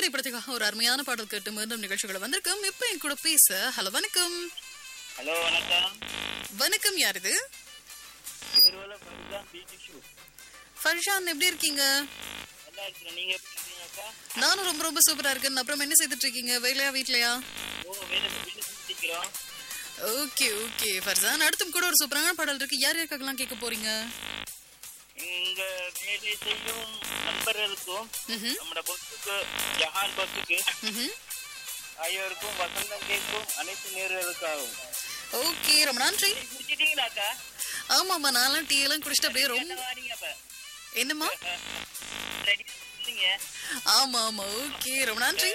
திரைப்படத்துக்காக ஒரு அருமையான பாடல் கேட்டு மீண்டும் நிகழ்ச்சிகளை வந்திருக்கும் இப்ப என் கூட பேச ஹலோ வணக்கம் ஹலோ வணக்கம் வணக்கம் யார் இது திருவள்ள ஃபர்தான் பிடி ஷூ ஃபர்ஷான் எப்படி இருக்கீங்க நல்லா இருக்கிறேன் நீங்க எப்படி இருக்கீங்க அக்கா நானும் ரொம்ப ரொம்ப சூப்பரா இருக்கேன் அப்புறம் என்ன செய்துட்டு இருக்கீங்க வேலையா வீட்லயா ஓ வேலை வீடு செஞ்சுக்கிறோம் ஓகே ஓகே ஃபர்சான் அடுத்தும் கூட ஒரு சூப்பரான பாடல் இருக்கு யார் யாருக்காகலாம் கேட்க போறீங்க இங்க வேலை செய்யும் நண்பர்களுக்கும் ம்ஹும், நம்மட பொசுக்கு ஜஹான் பொசுக்கு ம்ஹும். ஆகியோருக்கும் வசந்தம் கேட்கும் அனைத்து நேர்களுக்காகவும் ஓகே ரொம்ப நன்றி குடிச்சிட்டீங்களாக்கா ஆமாம்மா நான்லாம் டீ எல்லாம் குடிச்சிட்டு அப்படியே ரொம்ப என்ன வாரீங்க அப்ப என்னம்மா ரெடி இல்லைங்க ஆமா ஆமா ஓகே ரொம்ப நன்றி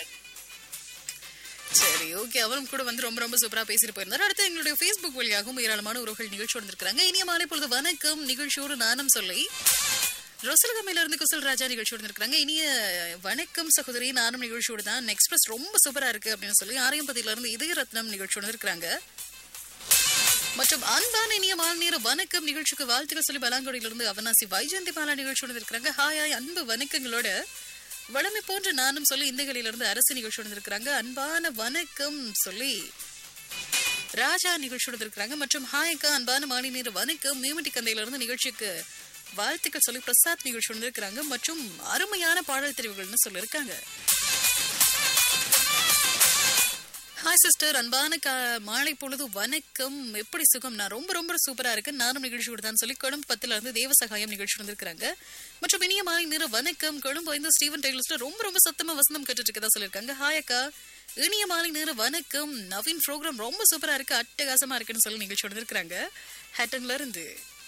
சரி ஓகே அவரும் கூட வந்து ரொம்ப ரொம்ப சூப்பரா பேசிட்டு போயிருந்தார் அடுத்து எங்களுடைய ஃபேஸ்புக் வழியாகவும் ஏராளமான உறவுகள் நிகழ்ச்சி வந்திருக்காங்க இனிய மாலை பொழுது வணக்கம் நிகழ்ச்சியோடு நானும் சொல்லி ரொசலகமையில இருந்து குசல் ராஜா நிகழ்ச்சி வந்திருக்காங்க இனிய வணக்கம் சகோதரி நானும் நிகழ்ச்சியோடு தான் எக்ஸ்பிரஸ் ரொம்ப சூப்பரா இருக்கு அப்படின்னு சொல்லி ஆரியம்பதியில இருந்து இதய ரத்னம் நிகழ்ச்சி வந்திருக்காங்க மற்றும் அன்பான இனிய மாநில வணக்கம் நிகழ்ச்சிக்கு வாழ்த்துக்கள் சொல்லி பலாங்குடியிலிருந்து அவனாசி வைஜந்தி பாலா நிகழ்ச்சி வந்திருக்காங்க ஹாய் ஹாய் அன்பு வணக்கங்களோட வளமை போன்ற நானும் சொல்லி இருந்து அரசு நிகழ்ச்சி வந்திருக்காங்க அன்பான வணக்கம் சொல்லி ராஜா நிகழ்ச்சி வந்திருக்காங்க மற்றும் ஹாய்க்கா அன்பான மாலை நேர வணக்கம் மேமட்டி கந்தையிலிருந்து நிகழ்ச்சிக்கு வாழ்த்துக்கள் சொல்லி பிரசாத் நிகழ்ச்சி வந்திருக்காங்க மற்றும் அருமையான பாடல் தெரிவுகள்னு சொல்லியிருக்காங்க ஹாய் சிஸ்டர் அன்பான கா மாலை பொழுது வணக்கம் எப்படி சுகம் நான் ரொம்ப ரொம்ப சூப்பரா இருக்கு நானும் நிகழ்ச்சி விடுதான் சொல்லி கொழும்பு பத்துல இருந்து தேவ சகாயம் நிகழ்ச்சி வந்திருக்காங்க மற்றும் இனிய மாலை நேர வணக்கம் கொழும்பு ஐந்து ஸ்டீவன் டெய்லர்ஸ்ல ரொம்ப ரொம்ப சத்தமா வசந்தம் கேட்டுட்டு இருக்கதா சொல்லியிருக்காங்க ஹாய் அக்கா இனிய மாலை நேர வணக்கம் நவீன் ப்ரோக்ராம் ரொம்ப சூப்பரா இருக்கு அட்டகாசமா இருக்குன்னு சொல்லி நிகழ்ச்சி வந்திருக்காங்க ஹேட்டன்ல இருந்து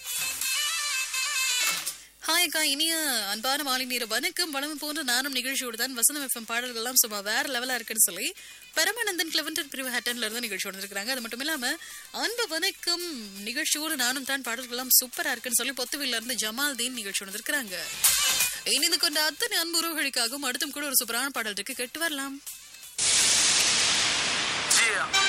ஹாய் அக்கா இனிய அன்பான மாலை நேர வணக்கம் வளமை போன்ற நானும் நிகழ்ச்சியோடு தான் வசந்தம் எஃப்எம் பாடல்கள் எல்லாம் சும்மா வேற லெவலா இருக்குன்னு சொல்லி பரமானந்தன் கிளவன்டன் பிரிவு ஹேட்டன்ல இருந்து நிகழ்ச்சி வந்திருக்காங்க அது மட்டும் இல்லாம அன்பு வணக்கம் நிகழ்ச்சியோடு நானும் தான் பாடல்கள் எல்லாம் சூப்பரா இருக்குன்னு சொல்லி பொத்துவில இருந்து ஜமால் தீன் நிகழ்ச்சி வந்திருக்காங்க இணைந்து கொண்ட அத்தனை அன்பு உறவுகளுக்காகவும் அடுத்தும் கூட ஒரு சூப்பரான பாடல் இருக்கு கேட்டு வரலாம் Yeah.